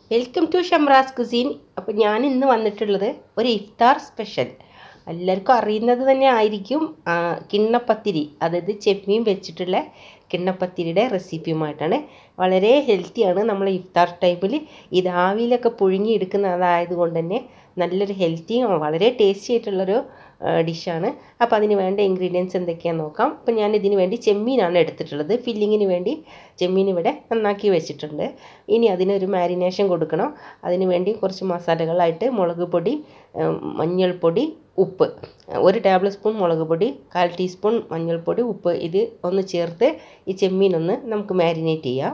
welcome to ഷംറാസ് cuisine അപ്പോൾ ഞാൻ ഇന്ന് വന്നിട്ടുള്ളത് ഒരു ഇഫ്താർ സ്പെഷ്യൽ എല്ലാവർക്കും അറിയുന്നത് തന്നെ ആയിരിക്കും ആ, കിണ്ണപ്പത്തിരി അതായത് ചെമ്മീൻ വെച്ചിട്ടുള്ള കിണ്ണപ്പത്തിരിയുടെ റെസിപ്പിയുമായിട്ടാണ് വളരെ ഹെൽത്തിയാണ് നമ്മൾ ഇഫ്താർ ടൈമിൽ ഇത് ആവിയിലൊക്കെ പുഴുങ്ങി എടുക്കുന്നതായത് കൊണ്ട് തന്നെ നല്ലൊരു ഹെൽത്തിയും വളരെ ടേസ്റ്റി ആയിട്ടുള്ളൊരു ഡിഷാണ് അപ്പോൾ അതിന് വേണ്ട ഇൻഗ്രീഡിയൻസ് എന്തൊക്കെയാണെന്ന് നോക്കാം അപ്പോൾ ഞാൻ ഇതിന് വേണ്ടി ചെമ്മീനാണ് എടുത്തിട്ടുള്ളത് ഫില്ലിങ്ങിന് വേണ്ടി ചെമ്മീൻ ഇവിടെ നന്നാക്കി വെച്ചിട്ടുണ്ട് ഇനി അതിനൊരു മാരിനേഷൻ കൊടുക്കണം അതിന് വേണ്ടി കുറച്ച് മസാലകളായിട്ട് മുളക് പൊടി ഉം, മഞ്ഞൾപ്പൊടി ഉപ്പ് ഒരു ടേബിൾ സ്പൂൺ മുളക് പൊടി കാൽ ടീസ്പൂൺ മഞ്ഞൾപ്പൊടി ഉപ്പ് ഇത് ഒന്ന് ചേർത്ത് ഈ ചെമ്മീൻ ഒന്ന് നമുക്ക് മാരിനേറ്റ് ചെയ്യാം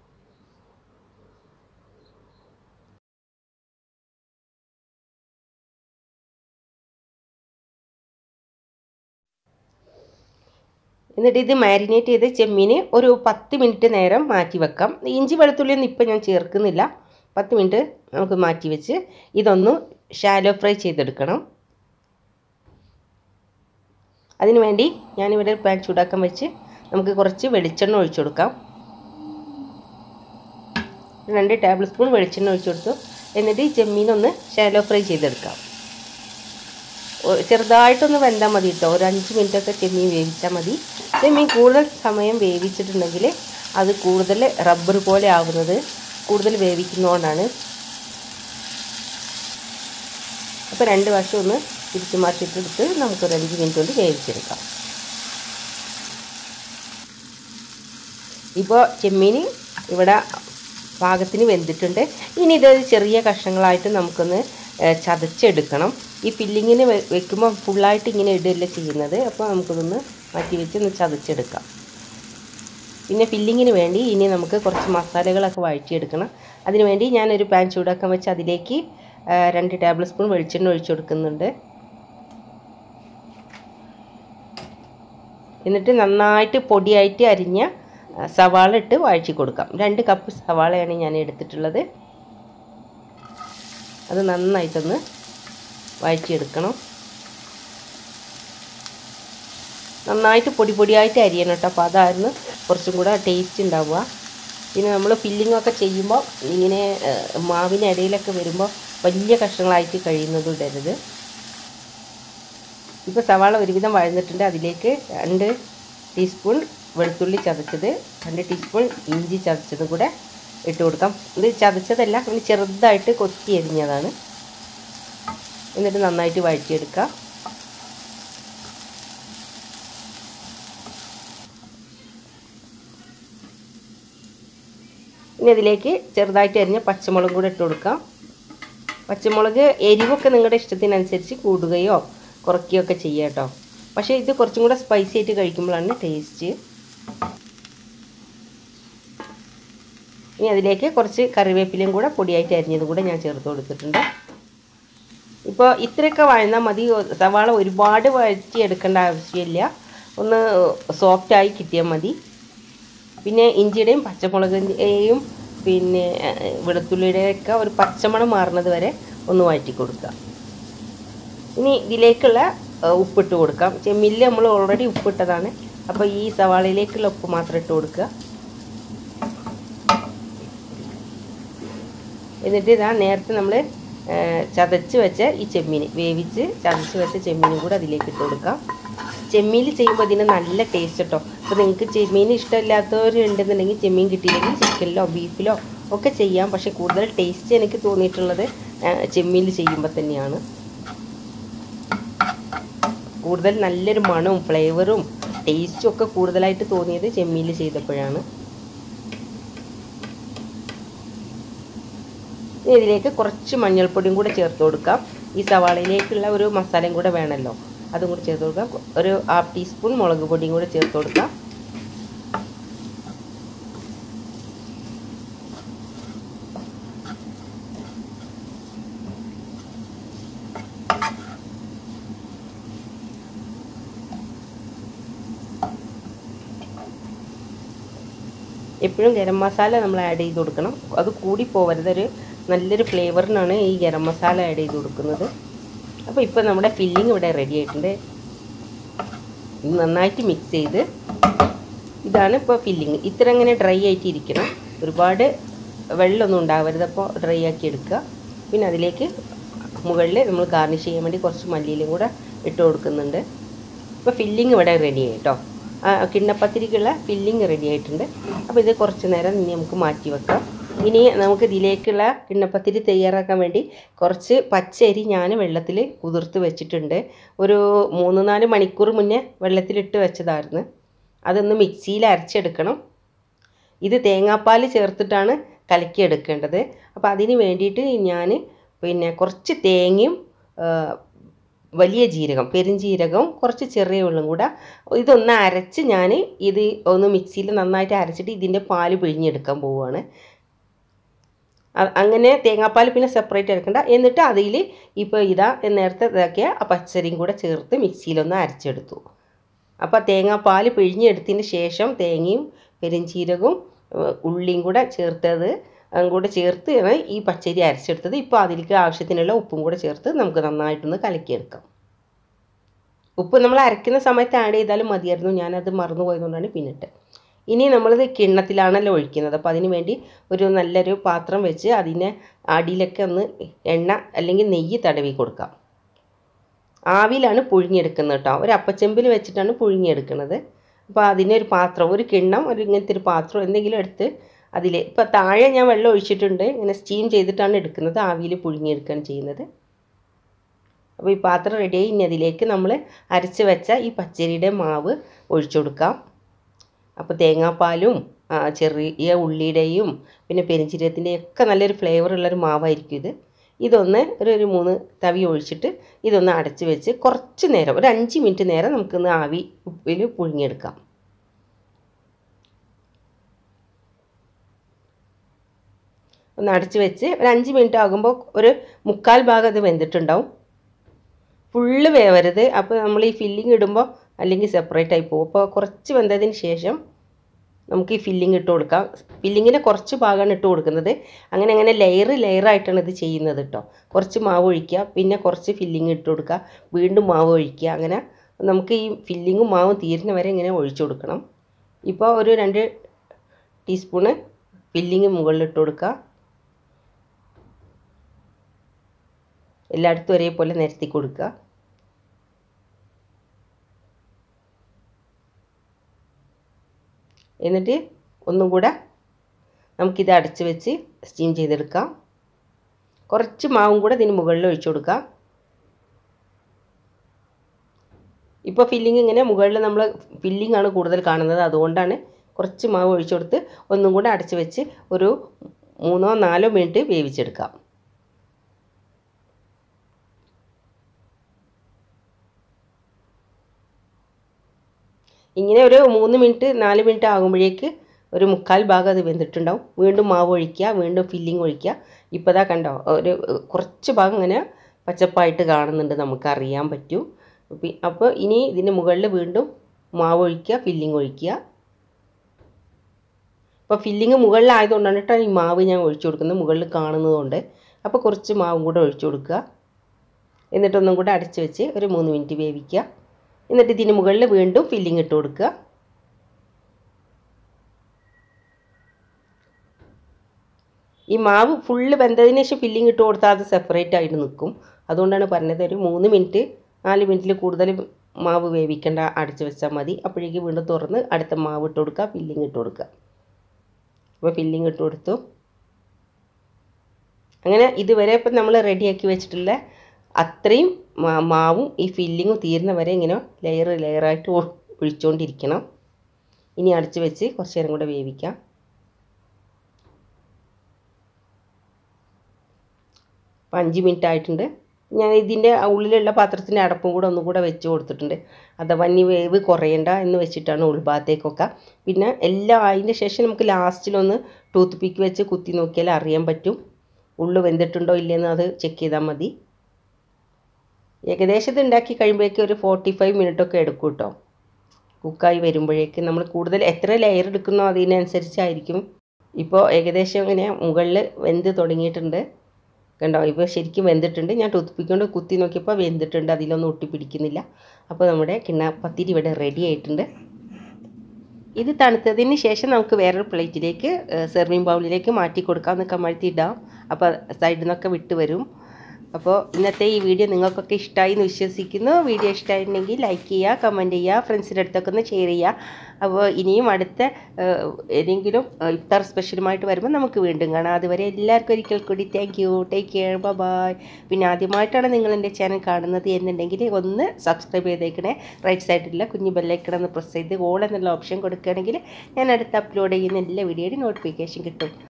എന്നിട്ട് ഇത് മാരിനേറ്റ് ചെയ്ത് ചെമ്മീൻ ഒരു പത്ത് മിനിറ്റ് നേരം മാറ്റി വെക്കാം ഇഞ്ചി വെളുത്തുള്ളിയൊന്നും ഇപ്പം ഞാൻ ചേർക്കുന്നില്ല പത്ത് മിനിറ്റ് നമുക്ക് മാറ്റി വെച്ച് ഇതൊന്ന് ഷാലോ ഫ്രൈ ചെയ്തെടുക്കണം അതിന് വേണ്ടി ഞാനിവിടെ പാൻ ചൂടാക്കാൻ വെച്ച് നമുക്ക് കുറച്ച് വെളിച്ചെണ്ണ ഒഴിച്ചു കൊടുക്കാം രണ്ട് ടേബിൾ സ്പൂൺ വെളിച്ചെണ്ണ ഒഴിച്ചു കൊടുത്തു എന്നിട്ട് ഈ ചെമ്മീനൊന്ന് ഷാലോ ഫ്രൈ ചെയ്തെടുക്കാം ഒ- ചെറുതായിട്ടൊന്ന് വെന്താൽ മതി കേട്ടോ ഒരു അഞ്ച് മിനിറ്റൊക്കെ ചെമ്മീൻ വേവിച്ചാൽ മതി ചെമ്മീൻ കൂടുതൽ സമയം വേവിച്ചിട്ടുണ്ടെങ്കിൽ അത് കൂടുതൽ റബ്ബർ പോലെ ആവുന്നത് കൂടുതൽ വേവിക്കുന്നതുകൊണ്ടാണ് അപ്പോൾ രണ്ട് വശം ഒന്ന് തിരിച്ചു മറിച്ചിട്ടെടുത്ത് നമുക്കൊരു അഞ്ച് മിനിറ്റ് കൊണ്ട് വേവിച്ചെടുക്കാം ഇപ്പോൾ ചെമ്മീൻ ഇവിടെ പാകത്തിന് വെന്തിട്ടുണ്ട് ഇനി ഇത് ചെറിയ കഷ്ണങ്ങളായിട്ട് നമുക്കൊന്ന് ഏഹ്, ചതച്ചെടുക്കണം ഈ ഫില്ലിങ്ങിന് വെക്കുമ്പോൾ ഫുള്ളായിട്ട് ഇങ്ങനെ ഇടുകയല്ല ചെയ്യുന്നത് അപ്പോൾ നമുക്കിതൊന്ന് മാറ്റി വെച്ച് ഒന്ന് ചതച്ചെടുക്കാം പിന്നെ ഫില്ലിങ്ങിന് വേണ്ടി ഇനി നമുക്ക് കുറച്ച് മസാലകളൊക്കെ വഴറ്റിയെടുക്കണം അതിന് വേണ്ടി ഞാനൊരു പാൻ ചൂടാക്കാൻ വെച്ച് അതിലേക്ക് ആ, രണ്ട് ടേബിൾ സ്പൂൺ വെളിച്ചെണ്ണ ഒഴിച്ചു കൊടുക്കുന്നുണ്ട് എന്നിട്ട് നന്നായിട്ട് പൊടിയായിട്ട് അരിഞ്ഞ ആ, സവാള ഇട്ട് വഴറ്റി കൊടുക്കാം രണ്ട് കപ്പ് സവാളയാണ് ഞാൻ എടുത്തിട്ടുള്ളത് അത് നന്നായിട്ടൊന്ന് വഴറ്റിയെടുക്കണം നന്നായിട്ട് പൊടി പൊടിയായിട്ട് അരിയണം കേട്ടോ അപ്പോൾ അതായിരുന്നു കുറച്ചും കൂടെ ടേസ്റ്റ് ഉണ്ടാവുക പിന്നെ നമ്മൾ ഫില്ലിംഗ് ഒക്കെ ചെയ്യുമ്പോൾ ഇങ്ങനെ ഏഹ്, മാവിനിടയിലൊക്കെ വരുമ്പോൾ വലിയ കഷ്ണങ്ങളായിട്ട് കഴിയുന്നത് ഇടരുത് ഇപ്പോൾ സവാള ഒരുവിധം വഴന്നിട്ടുണ്ട് അതിലേക്ക് രണ്ട് ടീസ്പൂൺ വെളുത്തുള്ളി ചതച്ചത് രണ്ട് ടീസ്പൂൺ ഇഞ്ചി ചതച്ചതും കൂടെ ഇട്ട് കൊടുക്കാം ഇത് ചതച്ചതല്ല ഇങ്ങനെ ചെറുതായിട്ട് കൊത്തി എരിഞ്ഞതാണ് എന്നിട്ട് നന്നായിട്ട് വഴറ്റിയെടുക്കാം ഇനി അതിലേക്ക് ചെറുതായിട്ട് അരിഞ്ഞ പച്ചമുളക് കൂടെ ഇട്ട് കൊടുക്കാം പച്ചമുളക് എരിവൊക്കെ നിങ്ങളുടെ ഇഷ്ടത്തിനനുസരിച്ച് കൂടുകയോ കുറയ്ക്കുകയോ ഒക്കെ ചെയ്യുക കേട്ടോ പക്ഷേ ഇത് കുറച്ചും കൂടെ സ്പൈസി ആയിട്ട് കഴിക്കുമ്പോഴാണ് ടേസ്റ്റ് ഇനി അതിലേക്ക് കുറച്ച് കറിവേപ്പിലയും കൂടെ പൊടിയായിട്ട് അരിഞ്ഞതും കൂടെ ഞാൻ ചേർത്ത് കൊടുത്തിട്ടുണ്ട് ഇപ്പോൾ ഇത്രയൊക്കെ വഴന്നാൽ മതി സവാള ഒരുപാട് വഴറ്റി എടുക്കേണ്ട ആവശ്യമില്ല ഒന്ന് സോഫ്റ്റായി കിട്ടിയാൽ മതി പിന്നെ ഇഞ്ചിയുടെയും പച്ചമുളകിൻ്റെയും പിന്നെ ഏഹ്, വെളുത്തുള്ളിയുടെയൊക്കെ ഒരു പച്ചമണം മാറുന്നത് വരെ ഒന്ന് വഴറ്റി കൊടുക്കുക ഇനി ഇതിലേക്കുള്ള ഏഹ്, ഉപ്പിട്ട് കൊടുക്കാം ചെമ്മീനിൽ നമ്മൾ ഓൾറെഡി ഉപ്പിട്ടതാണ് അപ്പോൾ ഈ സവാളയിലേക്കുള്ള ഉപ്പ് മാത്രം ഇട്ട് കൊടുക്കുക എന്നിട്ട് ഇതാ നേരത്തെ നമ്മൾ ചതച്ച് വെച്ച ഈ ചെമ്മീൻ വേവിച്ച് ചതച്ച് വെച്ച ചെമ്മീനും കൂടെ അതിലേക്ക് ഇട്ട് കൊടുക്കാം ചെമ്മീൻ ചെയ്യുമ്പോൾ ഇതിന് നല്ല ടേസ്റ്റ് കേട്ടോ അപ്പോൾ നിങ്ങൾക്ക് ചെമ്മീൻ ഇഷ്ടമില്ലാത്തവരുണ്ടെന്നുണ്ടെങ്കിൽ ചെമ്മീൻ കിട്ടിയില്ലെങ്കിൽ ചിക്കനിലോ ബീഫിലോ ഒക്കെ ചെയ്യാം പക്ഷേ കൂടുതൽ ടേസ്റ്റ് എനിക്ക് തോന്നിയിട്ടുള്ളത് ചെമ്മീൻ ചെയ്യുമ്പോൾ തന്നെയാണ് കൂടുതൽ നല്ലൊരു മണവും ഫ്ലേവറും ടേസ്റ്റും ഒക്കെ കൂടുതലായിട്ട് തോന്നിയത് ചെമ്മീൻ ചെയ്തപ്പോഴാണ് ഇനി ഇതിലേക്ക് കുറച്ച് മഞ്ഞൾപ്പൊടിയും കൂടെ ചേർത്ത് കൊടുക്കാം ഈ സവാളയിലേക്കുള്ള ഒരു മസാലയും കൂടെ വേണമല്ലോ അതും കൂടെ ചേർത്ത് കൊടുക്കാം ഒരു ഹാഫ് ടീസ്പൂൺ മുളക് പൊടിയും കൂടെ ചേർത്ത് കൊടുക്കാം എപ്പോഴും ഗരം മസാല നമ്മൾ ആഡ് ചെയ്ത് കൊടുക്കണം അത് കൂടി പോവരുത് ഒരു നല്ലൊരു ഫ്ലേവറിനാണ് ഈ ഗരം മസാല ആഡ് ചെയ്ത് കൊടുക്കുന്നത് അപ്പോൾ ഇപ്പോൾ നമ്മുടെ ഫില്ലിംഗ് ഇവിടെ റെഡി ആയിട്ടുണ്ട് ഇത് നന്നായിട്ട് മിക്സ് ചെയ്ത് ഇതാണ് ഇപ്പോൾ ഫില്ലിങ് ഇത്ര ഇങ്ങനെ ഡ്രൈ ആയിട്ട് ഇരിക്കണം ഒരുപാട് വെള്ളമൊന്നും ഉണ്ടാവരുത് അപ്പോൾ ഡ്രൈ ആക്കി എടുക്കുക പിന്നെ അതിലേക്ക് മുകളിൽ നമ്മൾ ഗാർണിഷ് ചെയ്യാൻ വേണ്ടി കുറച്ച് മല്ലിയിലും കൂടെ ഇട്ട് കൊടുക്കുന്നുണ്ട് ഇപ്പോൾ ഫില്ലിങ് ഇവിടെ റെഡി ആയി കേട്ടോ ആ കിണ്ണപ്പത്തിരിക്കുള്ള ഫില്ലിങ് റെഡി ആയിട്ടുണ്ട് അപ്പോൾ ഇത് കുറച്ച് നേരം ഇനി നമുക്ക് മാറ്റി വെക്കാം ഇനി നമുക്ക് ഇതിലേക്കുള്ള കിണ്ണപ്പത്തിരി തയ്യാറാക്കാൻ വേണ്ടി കുറച്ച് പച്ചരി ഞാൻ വെള്ളത്തിൽ കുതിർത്ത് വെച്ചിട്ടുണ്ട് ഒരു മൂന്ന് നാല് മണിക്കൂർ മുന്നേ വെള്ളത്തിലിട്ട് വെച്ചതായിരുന്നു അതൊന്ന് മിക്സിയിൽ അരച്ചെടുക്കണം ഇത് തേങ്ങാപ്പാൽ ചേർത്തിട്ടാണ് കലക്കിയെടുക്കേണ്ടത് അപ്പോൾ അതിന് വേണ്ടിയിട്ട് ഞാൻ പിന്നെ കുറച്ച് തേങ്ങയും ആ, വലിയ ജീരകം പെരുംജീരകവും കുറച്ച് ചെറിയ ഉള്ളും കൂടെ ഇതൊന്ന് അരച്ച് ഞാൻ ഇത് ഒന്ന് മിക്സിയിൽ നന്നായിട്ട് അരച്ചിട്ട് ഇതിൻ്റെ പാല് പിഴിഞ്ഞെടുക്കാൻ പോവുകയാണ് അ- അങ്ങനെ തേങ്ങാപ്പാൽ പിന്നെ സെപ്പറേറ്റ് എടുക്കണ്ട എന്നിട്ട് അതിൽ ഇപ്പോൾ ഇതാ നേരത്തെ ഇതാക്കിയ ആ പച്ചരിയും കൂടെ ചേർത്ത് മിക്സിയിലൊന്ന് അരച്ചെടുത്തു അപ്പോൾ തേങ്ങാപ്പാൽ പിഴിഞ്ഞെടുത്തതിന് ശേഷം തേങ്ങയും പെരുംജീരകവും ഏഹ്, ഉള്ളിയും കൂടെ ചേർത്തത് അതും കൂടെ ചേർത്ത് ആണ് ഈ പച്ചരി അരച്ചെടുത്തത് ഇപ്പോൾ അതിലേക്ക് ആവശ്യത്തിനുള്ള ഉപ്പും കൂടെ ചേർത്ത് നമുക്ക് നന്നായിട്ടൊന്ന് കലക്കിയെടുക്കാം ഉപ്പ് നമ്മൾ അരയ്ക്കുന്ന സമയത്ത് ആഡ് ചെയ്താലും മതിയായിരുന്നു ഞാനത് മറന്നു പോയതുകൊണ്ടാണ് പിന്നിട്ട് ഇനി നമ്മളിത് കിണ്ണത്തിലാണല്ലോ ഒഴിക്കുന്നത് അപ്പോൾ അതിന് വേണ്ടി ഒരു നല്ലൊരു പാത്രം വെച്ച് അതിനെ അടിയിലൊക്കെ ഒന്ന് എണ്ണ അല്ലെങ്കിൽ നെയ്യ് തടവി കൊടുക്കാം ആവിയിലാണ് പുഴുങ്ങിയെടുക്കുന്നത് കേട്ടോ ഒരു അപ്പച്ചെമ്പിൽ വെച്ചിട്ടാണ് പുഴുങ്ങിയെടുക്കുന്നത് അപ്പോൾ അതിനൊരു പാത്രം ഒരു കിണ്ണം ഒരു ഇങ്ങനത്തെ ഒരു പാത്രം എന്തെങ്കിലും എടുത്ത് അതിൽ ഇപ്പോൾ താഴെ ഞാൻ വെള്ളം ഒഴിച്ചിട്ടുണ്ട് ഇങ്ങനെ സ്റ്റീം ചെയ്തിട്ടാണ് എടുക്കുന്നത് ആവിയിൽ പുഴുങ്ങിയെടുക്കുകയാണ് ചെയ്യുന്നത് അപ്പോൾ ഈ പാത്രം റെഡിയായി ഇനി അതിലേക്ക് നമ്മൾ അരച്ച് വെച്ച ഈ പച്ചരിയുടെ മാവ് ഒഴിച്ചു കൊടുക്കാം അപ്പോൾ തേങ്ങാപ്പാലും ആ, ചെറിയ ഉള്ളിയുടെയും പിന്നെ പെരിഞ്ചീരകത്തിൻ്റെയും ഒക്കെ നല്ലൊരു ഫ്ലേവർ ഉള്ളൊരു മാവായിരിക്കും ഇത് ഇതൊന്ന് ഒരു ഒരു മൂന്ന് തവി ഒഴിച്ചിട്ട് ഇതൊന്ന് അടച്ച് വെച്ച് കുറച്ച് നേരം ഒരു അഞ്ച് മിനിറ്റ് നേരം നമുക്കൊന്ന് ആവി ഉപ്പിൽ പുഴുങ്ങിയെടുക്കാം ഒന്ന് അടച്ച് വെച്ച് ഒരു അഞ്ച് മിനിറ്റ് ആകുമ്പോൾ ഒരു മുക്കാൽ ഭാഗം അത് വെന്തിട്ടുണ്ടാവും ഫുള്ള് വേവരുത് അപ്പോൾ നമ്മൾ ഈ ഫില്ലിങ് ഇടുമ്പോൾ അല്ലെങ്കിൽ സെപ്പറേറ്റ് ആയി പോകും അപ്പോൾ കുറച്ച് വെന്തതിന് ശേഷം നമുക്ക് ഈ ഫില്ലിങ് ഇട്ട് കൊടുക്കാം ഫില്ലിങ്ങിൻ്റെ കുറച്ച് ഭാഗമാണ് ഇട്ട് കൊടുക്കുന്നത് അങ്ങനെ അങ്ങനെ ലെയർ ലെയറായിട്ടാണ് ഇത് ചെയ്യുന്നത് കേട്ടോ കുറച്ച് മാവ് ഒഴിക്കുക പിന്നെ കുറച്ച് ഫില്ലിങ് ഇട്ട് കൊടുക്കുക വീണ്ടും മാവ് ഒഴിക്കുക അങ്ങനെ നമുക്ക് ഈ ഫില്ലിങ്ങും മാവും തീരുന്ന വരെ ഇങ്ങനെ ഒഴിച്ചു കൊടുക്കണം ഇപ്പോൾ ഒരു രണ്ട് ടീസ്പൂണ് ഫില്ലിങ് മുകളിൽ ഇട്ട് കൊടുക്കുക എല്ലായിടത്തും ഒരേപോലെ നിരത്തി കൊടുക്കുക എന്നിട്ട് ഒന്നും കൂടെ നമുക്കിത് അടച്ച് വെച്ച് സ്റ്റീം ചെയ്തെടുക്കാം കുറച്ച് മാവും കൂടെ ഇതിന് മുകളിൽ ഒഴിച്ചു കൊടുക്കാം ഇപ്പോൾ ഫില്ലിങ് ഇങ്ങനെ മുകളിൽ നമ്മൾ ഫില്ലിംഗ് ആണ് കൂടുതൽ കാണുന്നത് അതുകൊണ്ടാണ് കുറച്ച് മാവ് ഒഴിച്ചു കൊടുത്ത് ഒന്നും കൂടെ അടച്ച് വെച്ച് ഒരു മൂന്നോ നാലോ മിനിറ്റ് വേവിച്ചെടുക്കാം ഇങ്ങനെ ഒരു മൂന്ന് മിനിറ്റ് നാല് മിനിറ്റ് ആകുമ്പോഴേക്ക് ഒരു മുക്കാൽ ഭാഗം അത് വെന്തിട്ടുണ്ടാവും വീണ്ടും മാവ് ഒഴിക്കുക വീണ്ടും ഫില്ലിങ് ഒഴിക്കുക ഇപ്പോൾ ഇതാ കണ്ടോ ഒരു കുറച്ച് ഭാഗം ഇങ്ങനെ പച്ചപ്പായിട്ട് കാണുന്നുണ്ട് നമുക്കറിയാൻ പറ്റും പി- അപ്പോൾ ഇനി ഇതിന് മുകളിൽ വീണ്ടും മാവ് ഒഴിക്കുക ഫില്ലിങ് ഒഴിക്കുക അപ്പോൾ ഫില്ലിങ് മുകളിലായതുകൊണ്ടാണ് കേട്ടോ ഈ മാവ് ഞാൻ ഒഴിച്ചു കൊടുക്കുന്നത് മുകളിൽ കാണുന്നതുകൊണ്ട് അപ്പോൾ കുറച്ച് മാവും കൂടെ ഒഴിച്ചു കൊടുക്കുക എന്നിട്ടൊന്നും കൂടെ അടച്ച് വെച്ച് ഒരു മൂന്ന് മിനിറ്റ് വേവിക്കുക എന്നിട്ട് ഇതിന് മുകളിൽ വീണ്ടും ഫില്ലിംഗ് ഇട്ട് കൊടുക്കുക ഈ മാവ് ഫുള്ള് വെന്തതിന് ശേഷം ഫില്ലിംഗ് ഇട്ട് കൊടുത്താൽ അത് സെപ്പറേറ്റ് ആയിട്ട് നിൽക്കും അതുകൊണ്ടാണ് പറഞ്ഞത് ഒരു മൂന്ന് മിനിറ്റ് നാല് മിനിറ്റിൽ കൂടുതൽ മാവ് വേവിക്കേണ്ട അടച്ച് വെച്ചാൽ മതി അപ്പോഴേക്ക് വീണ്ടും തുറന്ന് അടുത്ത മാവ് ഇട്ട് കൊടുക്കുക ഫില്ലിംഗ് ഇട്ട് കൊടുക്കുക അപ്പോൾ ഫില്ലിംഗ് ഇട്ട് കൊടുത്തു അങ്ങനെ ഇതുവരെ ഇപ്പം നമ്മൾ റെഡിയാക്കി വെച്ചിട്ടുള്ള അത്രയും മാ- മാവും ഈ ഫില്ലിങ്ങും തീരുന്ന വരെ ഇങ്ങനെ ലെയർ ലെയറായിട്ട് ഒഴിച്ചുകൊണ്ടിരിക്കണം ഇനി അടച്ച് വെച്ച് കുറച്ച് നേരം കൂടെ വേവിക്കാം അപ്പം അഞ്ച് മിനിറ്റ് ആയിട്ടുണ്ട് ഞാൻ ഇതിൻ്റെ ഉള്ളിലുള്ള പാത്രത്തിൻ്റെ അടപ്പും കൂടെ ഒന്നും കൂടെ വെച്ച് കൊടുത്തിട്ടുണ്ട് അഥവാ ഇനി വേവ് കുറയണ്ട എന്ന് വെച്ചിട്ടാണ് ഉൾഭാഗത്തേക്കൊക്കെ പിന്നെ എല്ലാം അതിൻ്റെ ശേഷം നമുക്ക് ലാസ്റ്റിലൊന്ന് ടൂത്ത് പിക്ക് വെച്ച് കുത്തി നോക്കിയാൽ അറിയാൻ പറ്റും ഉള്ളു വെന്തിട്ടുണ്ടോ ഇല്ലയെന്ന് അത് ചെക്ക് ചെയ്താൽ മതി ഏകദേശം ഇത് ഉണ്ടാക്കി കഴിയുമ്പോഴേക്കും ഒരു ഫോർട്ടി ഫൈവ് മിനിറ്റൊക്കെ എടുക്കും കേട്ടോ കുക്കായി വരുമ്പോഴേക്ക് നമ്മൾ കൂടുതൽ എത്ര ലെയർ എടുക്കുന്നോ അതിനനുസരിച്ചായിരിക്കും ഇപ്പോൾ ഏകദേശം ഇങ്ങനെ മുകളിൽ വെന്ത് തുടങ്ങിയിട്ടുണ്ട് കണ്ടോ ഇപ്പോൾ ശരിക്കും വെന്തിട്ടുണ്ട് ഞാൻ ടൂത്ത് പിക്ക് കൊണ്ട് കുത്തി നോക്കിയപ്പോൾ വെന്തിട്ടുണ്ട് അതിലൊന്നും ഒട്ടിപ്പിടിക്കുന്നില്ല അപ്പോൾ നമ്മുടെ കിണ്ണ പത്തിരി ഇവിടെ റെഡി ആയിട്ടുണ്ട് ഇത് തണുത്തതിന് ശേഷം നമുക്ക് വേറൊരു പ്ലേറ്റിലേക്ക് സെർവിങ് ബൗളിലേക്ക് മാറ്റി കൊടുക്കാം ഒന്ന് കമഴ്ത്തിയിടാം അപ്പോൾ സൈഡിൽ നിന്നൊക്കെ വിട്ട് വരും അപ്പോൾ ഇന്നത്തെ ഈ വീഡിയോ നിങ്ങൾക്കൊക്കെ ഇഷ്ടമായി എന്ന് വിശ്വസിക്കുന്നു വീഡിയോ ഇഷ്ടമായിട്ടുണ്ടെങ്കിൽ ലൈക്ക് ചെയ്യുക കമൻറ്റ് ചെയ്യുക ഫ്രണ്ട്സിൻ്റെ അടുത്തൊക്കെ ഒന്ന് ഷെയർ ചെയ്യുക അപ്പോൾ ഇനിയും അടുത്ത ഏഹ്, ഏതെങ്കിലും ഏഹ്, ഇഫ്താർ സ്പെഷ്യലുമായിട്ട് വരുമ്പോൾ നമുക്ക് വീണ്ടും കാണാം അതുവരെ എല്ലാവർക്കും ഒരിക്കൽ കൂടി thank you take care bye പിന്നെ ആദ്യമായിട്ടാണ് നിങ്ങൾ എൻ്റെ ചാനൽ കാണുന്നത് എന്നുണ്ടെങ്കിൽ ഒന്ന് സബ്സ്ക്രൈബ് ചെയ്തേക്കണേ റൈറ്റ് സൈഡിലുള്ള കുഞ്ഞു ബെല്ലൈക്കൺ ഒന്ന് പ്രസ് ചെയ്ത് ഓൾ എന്നുള്ള ഓപ്ഷൻ കൊടുക്കുകയാണെങ്കിൽ ഞാൻ അടുത്ത് അപ്ലോഡ് ചെയ്യുന്ന എല്ലാ വീഡിയോയുടെ നോട്ടിഫിക്കേഷൻ കിട്ടും